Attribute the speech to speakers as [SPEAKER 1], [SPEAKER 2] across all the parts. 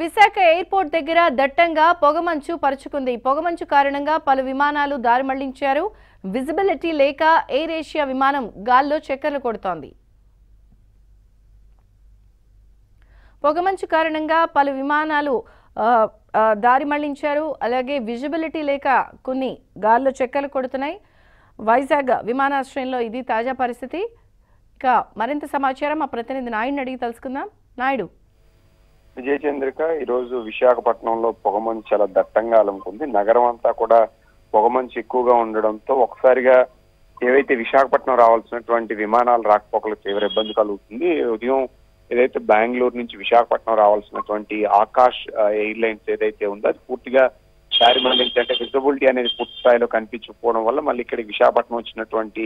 [SPEAKER 1] Visakha airport దగ్గర దట్టంగా పొగమంచు పరుచుకుంది పొగమంచు కారణంగా పలు విమానాలు దారి మళ్లించారు విజిబిలిటీ లేక ఎయిర్ ఏషియా విమానం గాల్లో చక్కర్లు కొడుతోంది పొగమంచు కారణంగా పలు విమానాలు ఆ, ఆ, దారి మళ్లించారు అలాగే విజిబిలిటీ లేక కొన్ని గాల్లో చక్కర్లు కొడుతున్నాయి వైజాగ్ విమానాశ్రయంలో ఇది తాజా పరిస్థితి ఇక మరింత సమాచారం మా ప్రతినిధి నాయుడిని అడిగి తెలుసుకుందాం నాయుడు
[SPEAKER 2] విజయచంద్రిక ఈ రోజు విశాఖపట్నంలో పొగమంచు చాలా దట్టంగా అలుముకుంది నగరం అంతా కూడా పొగమంచు ఎక్కువగా ఉండడంతో ఒకసారిగా ఏవైతే విశాఖపట్నం రావాల్సినటువంటి విమానాలు రాకపోకలు తీవ్ర ఇబ్బంది కలుగుతుంది ఉదయం ఏదైతే బెంగళూరు నుంచి విశాఖపట్నం రావాల్సినటువంటి ఆకాష్ ఆ, ఎయిర్ లైన్స్ ఏదైతే ఉందో అది పూర్తిగా దారి మళ్ళించి అంటే విజిబిలిటీ అనేది పూర్తి స్థాయిలో కనిపించకపోవడం వల్ల మళ్ళీ ఇక్కడ విశాఖపట్నం వచ్చినటువంటి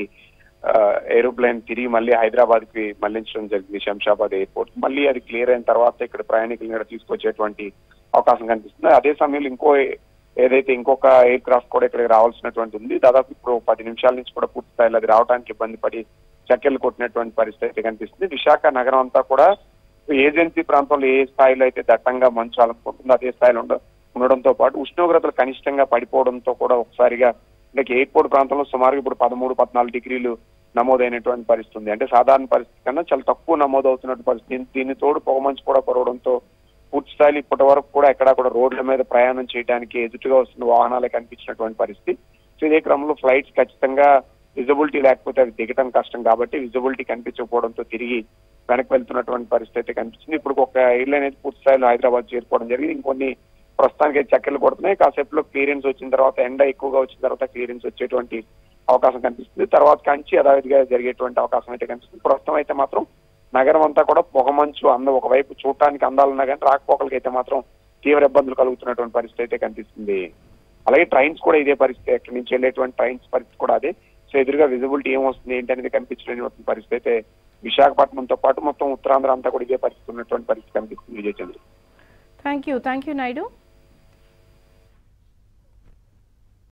[SPEAKER 2] ఏరోప్లేన్ తిరిగి మళ్ళీ హైదరాబాద్ కి మళ్లించడం జరిగింది శంషాబాద్ ఎయిర్పోర్ట్ మళ్ళీ అది క్లియర్ అయిన తర్వాత ఇక్కడ ప్రయాణికులను ఇక్కడ తీసుకొచ్చేటువంటి అవకాశం కనిపిస్తుంది అదే సమయంలో ఇంకో ఏదైతే ఇంకొక ఎయిర్ క్రాఫ్ట్ కూడా ఇక్కడికి రావాల్సినటువంటి ఉంది దాదాపు ఇప్పుడు పది నిమిషాల నుంచి కూడా పూర్తి స్థాయిలో అది రావడానికి ఇబ్బంది పడి చక్కెలు కొట్టినటువంటి పరిస్థితి అయితే కనిపిస్తుంది విశాఖ నగరం అంతా కూడా ఏజెన్సీ ప్రాంతంలో ఏ స్థాయిలో అయితే దట్టంగా మంచు అలుముకుంటుందో అదే స్థాయిలో ఉండ ఉండడంతో పాటు ఉష్ణోగ్రతలు కనిష్టంగా పడిపోవడంతో కూడా ఒకసారిగా అంటే ఎయిర్పోర్ట్ ప్రాంతంలో సుమారుగా ఇప్పుడు పదమూడు పద్నాలుగు డిగ్రీలు నమోదైనటువంటి పరిస్థితి ఉంది అంటే సాధారణ పరిస్థితి కన్నా చాలా తక్కువ నమోదవుతున్నట్టు పరిస్థితి దీని- దీని తోడు పొగమంచు కూడా కురవడంతో పూర్తి స్థాయిలో ఇప్పటి వరకు కూడా ఎక్కడా కూడా రోడ్ల మీద ప్రయాణం చేయడానికి ఎదుటిగా వస్తున్న వాహనాలే కనిపించినటువంటి పరిస్థితి సో ఇదే క్రమంలో ఫ్లైట్స్ ఖచ్చితంగా విజిబిలిటీ లేకపోతే అవి దిగటం కష్టం కాబట్టి విజిబిలిటీ కనిపించకపోవడంతో తిరిగి వెనక్కి వెళ్తున్నటువంటి పరిస్థితి అయితే కనిపిస్తుంది ఇప్పుడు ఒక ఎయిర్లైన్ అయితే పూర్తి స్థాయిలో హైదరాబాద్ చేరుకోవడం జరిగింది ఇంకొన్ని ప్రస్తుతానికి అయితే చక్కెలు కొడుతున్నాయి కాసేపులో క్లియరెన్స్ వచ్చిన తర్వాత ఎండ ఎక్కువగా వచ్చిన తర్వాత క్లియరెన్స్ వచ్చేటువంటి అవకాశం కనిపిస్తుంది తర్వాత కంచి యథావిధిగా జరిగేటువంటి అవకాశం అయితే కనిపిస్తుంది ప్రస్తుతం అయితే మాత్రం నగరం అంతా కూడా పొగమంచు అంద ఒకవైపు చూడటానికి అందాలన్నా కానీ రాకపోకలకి అయితే మాత్రం తీవ్ర ఇబ్బందులు కలుగుతున్నటువంటి పరిస్థితి అయితే కనిపిస్తుంది అలాగే ట్రైన్స్ కూడా ఇదే పరిస్థితి ఎక్కడి నుంచి వెళ్ళేటువంటి ట్రైన్స్ పరిస్థితి కూడా అదే సో ఎదురుగా విజిబిలిటీ ఏం వస్తుంది ఏంటి అనేది కనిపించలేని పరిస్థితి అయితే విశాఖపట్నంతో పాటు మొత్తం ఉత్తరాంధ్ర అంతా కూడా ఇదే పరిస్థితి ఉన్నటువంటి పరిస్థితి కనిపిస్తుంది Vijayachandra
[SPEAKER 1] thank you thank you Naidu